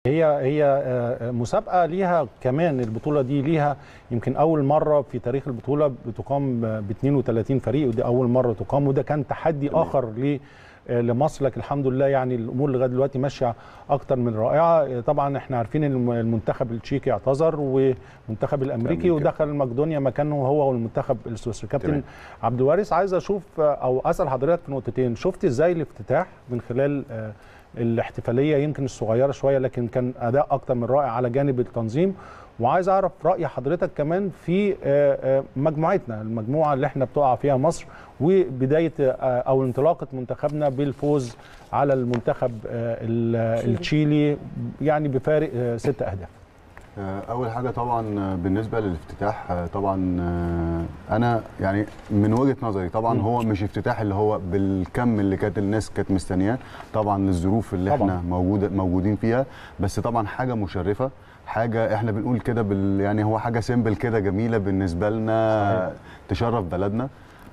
هي هي آه، مسابقه ليها كمان البطوله دي ليها يمكن اول مره في تاريخ البطوله بتقام ب 32 فريق ودي اول مره تقام وده كان تحدي تمام. اخر ل آه، لمصر لكن الحمد لله يعني الامور لغايه دلوقتي ماشيه اكتر من رائعه آه، طبعا احنا عارفين ان الم- المنتخب التشيكي اعتذر والمنتخب الامريكي أمريكا. ودخل مقدونيا مكانه هو والمنتخب السويسري كابتن تمام. عبد الوارث عايز اشوف آه، او اسال حضرتك في نقطتين شفت ازاي الافتتاح من خلال آه، الاحتفاليه يمكن الصغيره شويه لكن كان اداء اكتر من رائع على جانب التنظيم وعايز اعرف راي حضرتك كمان في آه، آه، مجموعتنا المجموعه اللي احنا بتقع فيها مصر وبدايه آه، او انطلاقه منتخبنا بالفوز على المنتخب آه، ال- التشيلي يعني بفارق آه، ست اهداف آه، اول حاجه طبعا آه، بالنسبه للافتتاح آه، طبعا آه، انا يعني من وجهه نظري طبعا هو مش افتتاح اللي هو بالكم اللي كانت الناس كانت مستنياه طبعا للظروف اللي طبعاً. احنا موجوده موجودين فيها بس طبعا حاجه مشرفه حاجه احنا بنقول كده بال يعني هو حاجه سيمبل كده جميله بالنسبه لنا صحيح. تشرف بلدنا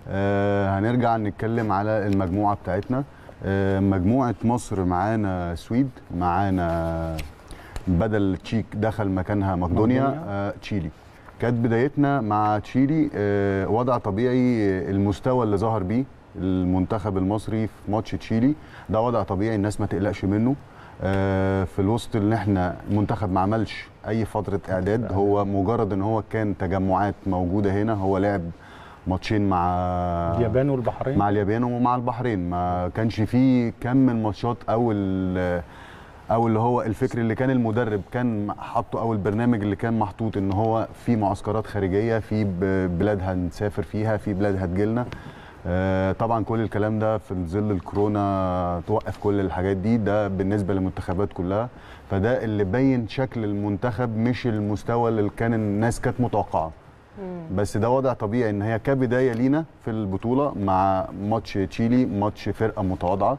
آه هنرجع نتكلم على المجموعه بتاعتنا آه مجموعه مصر معانا سويد معانا بدل تشيك دخل مكانها مقدونيا مقدونيا. آه تشيلي كانت بدايتنا مع تشيلي آه وضع طبيعي آه، المستوى اللي ظهر بيه المنتخب المصري في ماتش تشيلي ده وضع طبيعي الناس ما تقلقش منه آه، في الوسط اللي احنا المنتخب ما عملش اي فتره اعداد هو مجرد ان هو كان تجمعات موجوده هنا هو لعب ماتشين مع اليابان والبحرين مع اليابان ومع البحرين ما كانش فيه كم من ماتشات او ال- او اللي هو الفكر اللي كان المدرب كان حاطه او البرنامج اللي كان محطوط ان هو في معسكرات خارجيه في ب- بلاد هنسافر فيها في بلاد هتجيلنا آه، طبعا كل الكلام ده في ظل الكورونا توقف كل الحاجات دي ده بالنسبه للمنتخبات كلها فده اللي بين شكل المنتخب مش المستوى اللي كان الناس كانت متوقعه بس ده وضع طبيعي ان هي كبدايه لينا في البطوله مع ماتش تشيلي ماتش فرقه متواضعه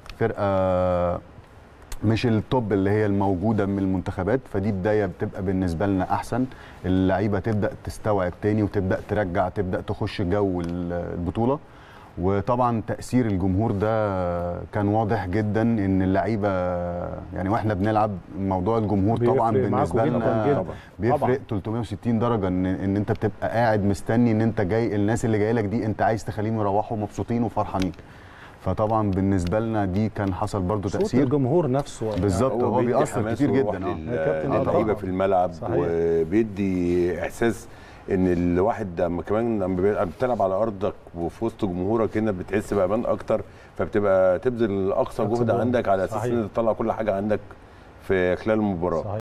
فرقه مش التوب اللي هي الموجوده من المنتخبات فدي بدايه بتبقى بالنسبه لنا احسن اللعيبه تبدا تستوعب تاني وتبدا ترجع تبدا تخش جو البطوله وطبعا تاثير الجمهور ده كان واضح جدا ان اللعيبه يعني واحنا بنلعب موضوع الجمهور طبعا بيفرق معاكم بالنسبه جداً لنا جداً. بيفرق طبعاً. 360 درجه ان ان انت بتبقى قاعد مستني ان انت جاي الناس اللي جايه لك دي انت عايز تخليهم يروحوا مبسوطين وفرحانين فطبعا بالنسبه لنا دي كان حصل برضو صوت تاثير الجمهور نفسه بالظبط هو بيدي بيأثر حماس كتير وروح جدا اه لل- يا كابتن، آه للعيبه طبعاً. في الملعب صحيح. وبيدي احساس ان الواحد لما كمان لما بيبقى بتلعب على ارضك وفي وسط جمهورك هنا بتحس بامان اكتر فبتبقى تبذل اقصى أقصى جهد جهد. عندك على اساس صحيح. ان تطلع كل حاجه عندك في خلال المباراه صحيح